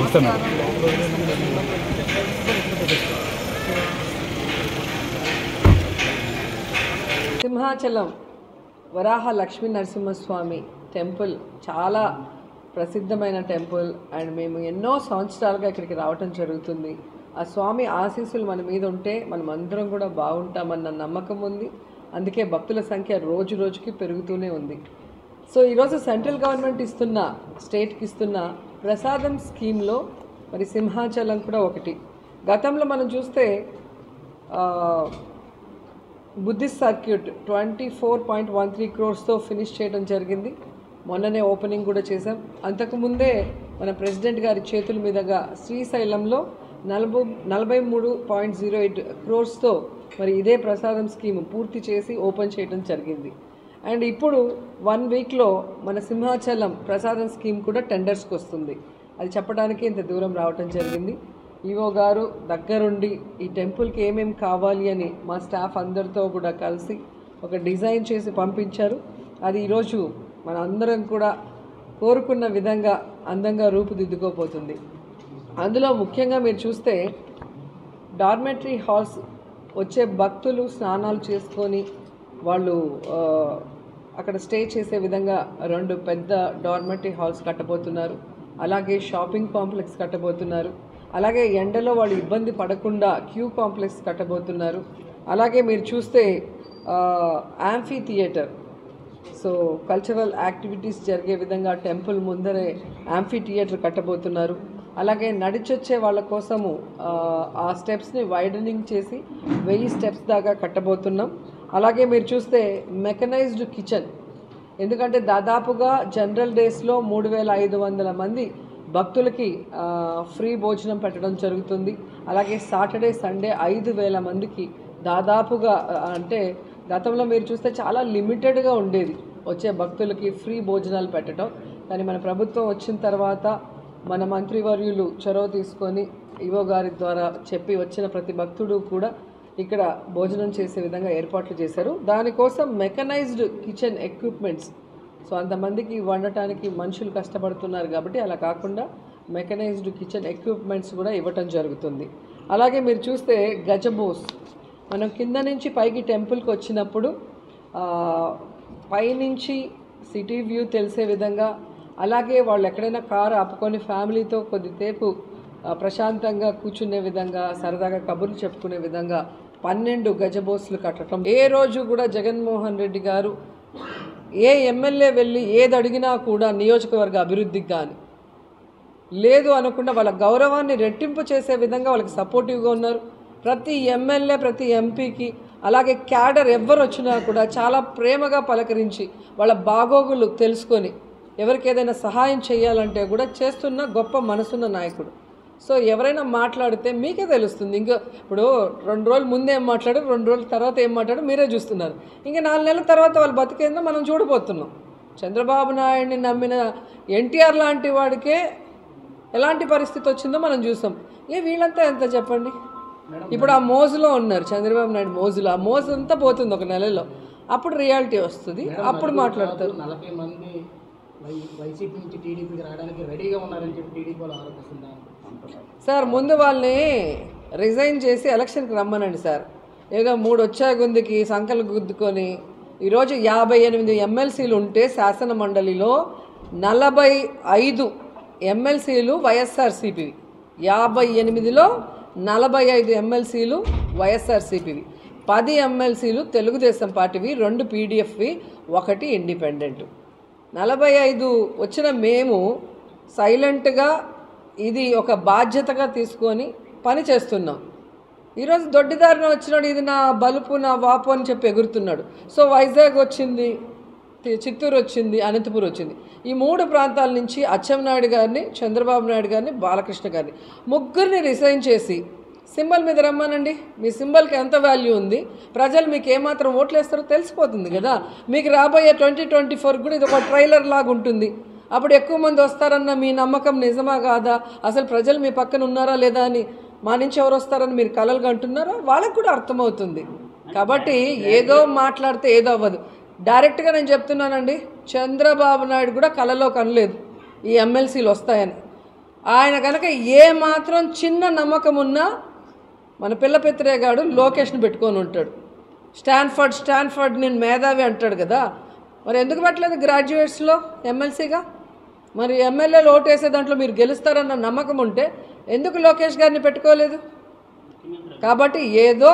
నమస్తే madam Simhachalam Varaha Lakshmi Narasimhaswamy temple చాలా ప్రసిద్ధమైన టెంపుల్ అండ్ మేము ఎన్నో సంవత్సరాలుగా ఇక్కడికి రావటం జరుగుతుంది ఆ స్వామి ఆశీస్సులు మన మీద ఉంటే మనం అందరం కూడా బాగుంటామన్న నమ్మకం ఉంది అందుకే భక్తుల సంఖ్య రోజు రోజుకి పెరుగుతూనే ఉంది సో ఈరోజు సెంట్రల్ గవర్నమెంట్ ఇస్తున్న స్టేట్కి ఇస్తున్న ప్రసాదం స్కీమ్లో మరి సింహాచలం కూడా ఒకటి గతంలో మనం చూస్తే ఆ, Buddhist circuit twenty four point one three క్రోర్స్తో ఫినిష్ చేయడం జరిగింది మొన్ననే ఓపెనింగ్ కూడా చేశాం అంతకుముందే మన ప్రెసిడెంట్ గారి చేతుల మీదుగా శ్రీశైలంలో నలభై నలభై మూడు పాయింట్ జీరో ఎయిట్ క్రోర్స్తో మరి ఇదే ప్రసాదం స్కీమ్ పూర్తి చేసి ఓపెన్ చేయడం జరిగింది అండ్ ఇప్పుడు వన్ వీక్లో మన సింహాచలం ప్రసాదం స్కీమ్ కూడా టెండర్స్కి వస్తుంది అది చెప్పడానికి ఇంత దూరం రావటం జరిగింది ఈవో గారు దగ్గరుండి ఈ టెంపుల్కి ఏమేమి కావాలి అని మా స్టాఫ్ అందరితో కూడా కలిసి ఒక డిజైన్ చేసి పంపించారు అది ఈరోజు మన అందరం కూడా కోరుకున్న విధంగా అందంగా రూపుదిద్దుకోపోతుంది అందులో ముఖ్యంగా మీరు చూస్తే డార్మెటరీ హాల్స్ వచ్చే భక్తులు స్నానాలు చేసుకొని వాళ్ళు ఆ, అక్కడ స్టే చేసే విధంగా రెండు పెద్ద డార్మెటరీ హాల్స్ కట్టబోతున్నారు అలాగే షాపింగ్ కాంప్లెక్స్ కట్టబోతున్నారు అలాగే ఎండలో వాళ్ళు ఇబ్బంది పడకుండా క్యూ కాంప్లెక్స్ కట్టబోతున్నారు అలాగే మీరు చూస్తే amphitheatre so cultural activities జరిగే విధంగా టెంపుల్ ముందరే యాంఫీ థియేటర్ కట్టబోతున్నారు అలాగే నడిచొచ్చే వాళ్ళ కోసము ఆ, ఆ స్టెప్స్ని వైడనింగ్ చేసి వెయ్యి స్టెప్స్ దాకా కట్టబోతున్నాం అలాగే మీరు చూస్తే మెకనైజ్డ్ కిచెన్ ఎందుకంటే దాదాపుగా జనరల్ డేస్లో మూడు వేల ఐదు వందల మంది భక్తులకి ఆ, ఫ్రీ భోజనం పెట్టడం జరుగుతుంది అలాగే సాటర్డే సండే ఐదు వేల మందికి దాదాపుగా ఆ, అంటే గతంలో మీరు చూస్తే చాలా లిమిటెడ్గా ఉండేది వచ్చే భక్తులకి ఫ్రీ భోజనాలు పెట్టడం కానీ మన ప్రభుత్వం వచ్చిన తర్వాత మన మంత్రివర్యులు చొరవ తీసుకొని ఇవో గారి ద్వారా చెప్పి వచ్చిన ప్రతి భక్తుడు కూడా ఇక్కడ భోజనం చేసే విధంగా ఏర్పాట్లు చేశారు దానికోసం మెకనైజ్డ్ కిచెన్ ఎక్విప్మెంట్స్ సో అంతమందికి వండటానికి మనుషులు కష్టపడుతున్నారు కాబట్టి అలా కాకుండా మెకనైజ్డ్ కిచెన్ ఎక్విప్మెంట్స్ కూడా ఇవ్వటం జరుగుతుంది అలాగే మీరు చూస్తే గజబోస్ మనం కింద నుంచి పైకి టెంపుల్కి వచ్చినప్పుడు ఆ, పైనుంచి సిటీ వ్యూ తెలిసే విధంగా అలాగే వాళ్ళు ఎక్కడైనా కారు ఆపుకొని ఫ్యామిలీతో కొద్దిసేపు ఆ, ప్రశాంతంగా కూర్చునే విధంగా సరదాగా కబుర్లు చెప్పుకునే విధంగా పన్నెండు గజబోసులు కట్టడం ఏ రోజు కూడా జగన్మోహన్ రెడ్డి గారు ఏ ఎమ్మెల్యే వెళ్ళి ఏది అడిగినా కూడా నియోజకవర్గ అభివృద్ధికి కానీ లేదు అనకుండా వాళ్ళ గౌరవాన్ని రెట్టింపు చేసే విధంగా వాళ్ళకి సపోర్టివ్గా ఉన్నారు ప్రతి ఎమ్మెల్యే ప్రతి ఎంపీకి అలాగే క్యాడర్ ఎవ్వరు వచ్చినా కూడా చాలా ప్రేమగా పలకరించి వాళ్ళ బాగోగులు తెలుసుకొని ఎవరికి ఏదైనా సహాయం చేయాలంటే కూడా చేస్తున్న గొప్ప మనసున్న నాయకుడు సో ఎవరైనా మాట్లాడితే మీకే తెలుస్తుంది ఇంకా ఇప్పుడు రెండు రోజులు ముందే ఏం మాట్లాడారు రెండు రోజుల తర్వాత ఏం మాట్లాడారు మీరే చూస్తున్నారు ఇంకా నాలుగు నెలల తర్వాత వాళ్ళు బతికేందో మనం చూడబోతున్నాం చంద్రబాబు నాయుడిని నమ్మిన ఎన్టీఆర్ లాంటి వాడికే ఎలాంటి పరిస్థితి వచ్చిందో మనం చూసాం ఏ వీళ్ళంతా ఎంత చెప్పండి ఇప్పుడు ఆ మోజులో ఉన్నారు చంద్రబాబు నాయుడు మోజులో ఆ మోజు అంతా పోతుంది ఒక నెలలో అప్పుడు రియాలిటీ వస్తుంది అప్పుడు మాట్లాడతారు నలభై మంది వై వైసీపీ నుంచి టీడీపీకి రావడానికి రెడీగా ఉన్నారని చెప్పి టీడీపీ వాళ్ళు ఆరోపిస్తున్నారు సార్ ముందు వాళ్ళని రిజైన్ చేసి ఎలక్షన్కి రమ్మనండి సార్ ఏదో మూడు వచ్చా గుందికి సంకలు గుద్దుకొని ఈరోజు యాభై ఎనిమిది ఎమ్మెల్సీలు ఉంటే శాసన మండలిలో నలభై ఐదు ఎమ్మెల్సీలు వైఎస్ఆర్సీపీవి యాభై ఎనిమిదిలో నలభై ఐదు ఎమ్మెల్సీలు వైఎస్ఆర్సీపీవి పది ఎమ్మెల్సీలు తెలుగుదేశం పార్టీవి రెండు పీడిఎఫ్వి ఒకటి ఇండిపెండెంట్ నలభై ఐదు వచ్చిన మేము సైలెంట్గా ఇది ఒక బాధ్యతగా తీసుకొని పని చేస్తున్నాం ఈరోజు దొడ్డిదారిన వచ్చినాడు ఇది నా బలుపు నా వాపు అని చెప్పి ఎగురుతున్నాడు సో వైజాగ్ వచ్చింది తి- చిత్తూరు వచ్చింది అనంతపురం వచ్చింది ఈ మూడు ప్రాంతాల నుంచి అచ్చెన్నాయుడు గారిని చంద్రబాబు నాయుడు గారిని బాలకృష్ణ గారిని ముగ్గురిని రిసైన్ చేసి సింబల్ మీద రమ్మానండి మీ సింబల్కి ఎంత వాల్యూ ఉంది ప్రజలు మీకు ఏమాత్రం ఓట్లు వేస్తారో తెలిసిపోతుంది కదా మీకు రాబోయే ట్వంటీ ట్వంటీ ఫోర్ కూడా ఇది ఒక ట్రైలర్ లాగా ఉంటుంది అప్పుడు ఎక్కువ మంది వస్తారన్న మీ నమ్మకం నిజమా కాదా అసలు ప్రజలు మీ పక్కన ఉన్నారా లేదా అని మా నుంచి ఎవరు వస్తారని మీరు కలలు కంటున్నారో వాళ్ళకు కూడా అర్థమవుతుంది కాబట్టి ఏదో మాట్లాడితే ఏదో అవ్వదు డైరెక్ట్గా నేను చెప్తున్నానండి చంద్రబాబు నాయుడు కూడా కలలో కనలేదు ఈ ఎమ్మెల్సీలు వస్తాయని ఆయన కనుక ఏ మాత్రం చిన్న నమ్మకం ఉన్నా మన పిల్ల పెత్తిరేగాడు లోకేష్ని పెట్టుకొని ఉంటాడు స్టాన్ఫర్డ్ స్టాన్ఫర్డ్ నేను మేధావి అంటాడు కదా మరి ఎందుకు పెట్టలేదు గ్రాడ్యుయేట్స్లో ఎమ్మెల్సీగా మరి ఎమ్మెల్యేలు ఓటేసే దాంట్లో మీరు గెలుస్తారన్న నమ్మకం ఉంటే ఎందుకు లోకేష్ గారిని పెట్టుకోలేదు కాబట్టి ఏదో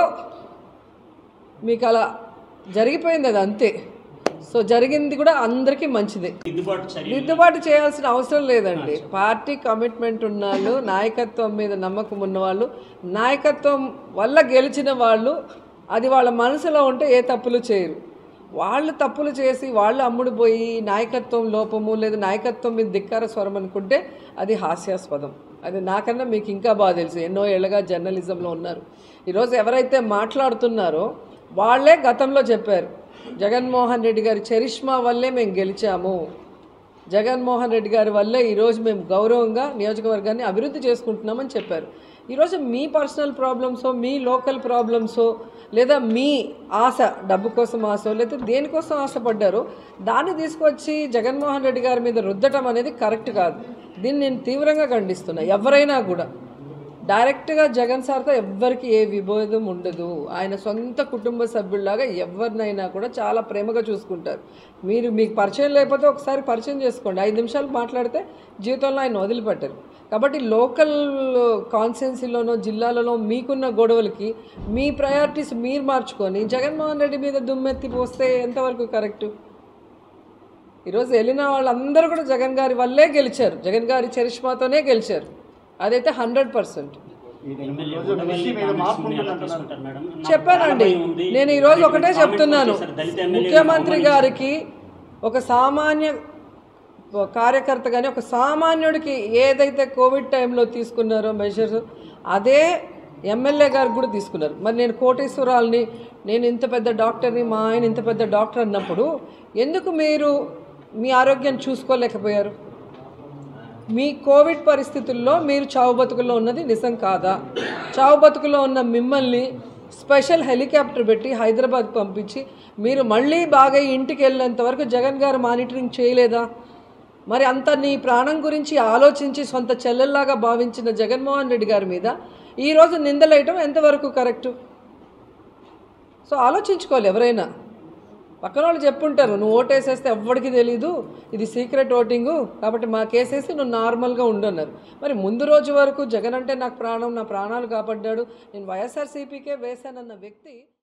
మీకు అలా జరిగిపోయింది అది అంతే సో జరిగింది కూడా అందరికీ మంచిదే దిద్దుబాటు చర్య దిద్దుబాటు చేయాల్సిన అవసరం లేదండి పార్టీ కమిట్మెంట్ ఉన్నవాళ్ళు నాయకత్వం మీద నమ్మకం ఉన్నవాళ్ళు నాయకత్వం వల్ల గెలిచిన వాళ్ళు అది వాళ్ళ మనసులో ఉంటే ఏ తప్పులు చేయరు వాళ్ళు తప్పులు చేసి వాళ్ళు అమ్ముడు పోయి నాయకత్వం లోపము లేదా నాయకత్వం మీద ధిక్కార స్వరం అనుకుంటే అది హాస్యాస్పదం అది నాకన్నా మీకు ఇంకా బాగా తెలుసు ఎన్నో ఏళ్ళగా జర్నలిజంలో ఉన్నారు ఈరోజు ఎవరైతే మాట్లాడుతున్నారో వాళ్ళే గతంలో చెప్పారు జగన్మోహన్ రెడ్డి గారి చరిష్మా వల్లే మేము గెలిచాము జగన్మోహన్ రెడ్డి గారి వల్లే ఈరోజు మేము గౌరవంగా నియోజకవర్గాన్ని అభివృద్ధి చేసుకుంటున్నామని చెప్పారు ఈరోజు మీ పర్సనల్ ప్రాబ్లమ్సో మీ లోకల్ ప్రాబ్లమ్సో లేదా మీ ఆశ డబ్బు కోసం ఆశ లేదా దేనికోసం ఆశపడ్డారో దాన్ని తీసుకొచ్చి జగన్మోహన్ రెడ్డి గారి మీద రుద్దటం అనేది కరెక్ట్ కాదు దీన్ని నేను తీవ్రంగా ఖండిస్తున్నా ఎవరైనా కూడా డైరెక్ట్గా జగన్ సార్తో ఎవ్వరికి ఏ విభేదం ఉండదు ఆయన సొంత కుటుంబ సభ్యుల్లాగా ఎవరినైనా కూడా చాలా ప్రేమగా చూసుకుంటారు మీరు మీకు పరిచయం లేకపోతే ఒకసారి పరిచయం చేసుకోండి ఐదు నిమిషాలు మాట్లాడితే జీవితంలో ఆయన వదిలిపెట్టరు కాబట్టి లోకల్ కాన్స్టిట్యున్సీలోనో జిల్లాలలో మీకున్న గొడవలకి మీ ప్రయారిటీస్ మీరు మార్చుకొని జగన్మోహన్ రెడ్డి మీద దుమ్మెత్తి పోస్తే ఎంతవరకు కరెక్టు ఈరోజు వెళ్ళిన వాళ్ళందరూ కూడా జగన్ గారి వల్లే గెలిచారు జగన్ గారి చరిష్మాతోనే గెలిచారు అదైతే hundred percent MLA Undavalli comments ని ఎలా తీసుకుంటారు మేడం? నాకు చెప్పానండి ప్రాణభయం ఉంది. నేను ఈరోజు మరి ఒకటే కామెంట్ చెప్తున్నాను చేశారు. దళిత ఎమ్మెల్యేలను ముఖ్యమంత్రి అవమానించారు. గారికి ఒక సామాన్య కార్యకర్త కానీ ఒక సామాన్యుడికి ఏదైతే కోవిడ్ టైంలో తీసుకున్నారో మెజర్స్ అదే ఎమ్మెల్యే గారికి కూడా తీసుకున్నారు మరి నేను కోటేశ్వరాల్ని నేను ఇంత పెద్ద డాక్టర్ని మా ఆయన ఇంత పెద్ద డాక్టర్ అన్నప్పుడు ఎందుకు మీరు మీ ఆరోగ్యం చూసుకోలేకపోయారు మీ కోవిడ్ పరిస్థితుల్లో మీరు చావు బతుకుల్లో ఉన్నది నిజం కాదా చావు బతుకుల్లో ఉన్న మిమ్మల్ని స్పెషల్ హెలికాప్టర్ పెట్టి హైదరాబాద్ పంపించి మీరు మళ్ళీ బాగా ఇంటికి వెళ్ళేంత వరకు జగన్ గారు మానిటరింగ్ చేయలేదా మరి అంత నీ ప్రాణం గురించి ఆలోచించి సొంత చెల్లెల్లాగా భావించిన జగన్మోహన్ రెడ్డి గారి మీద ఈరోజు నిందలేయటం ఎంతవరకు కరెక్టు సో ఆలోచించుకోవాలి ఎవరైనా పక్కన వాళ్ళు చెప్పుంటారు నువ్వు ఓటేసేస్తే ఎవ్వడికి తెలీదు ఇది సీక్రెట్ ఓటింగు కాబట్టి మా కేసేసి నువ్వు నార్మల్గా ఉండన్నారు మరి ముందు రోజు వరకు జగన్ అంటే నాకు ప్రాణం నా ప్రాణాలు కాపాడ్డాడు నేను వైఎస్ఆర్సీపీకే వేశానన్న వ్యక్తి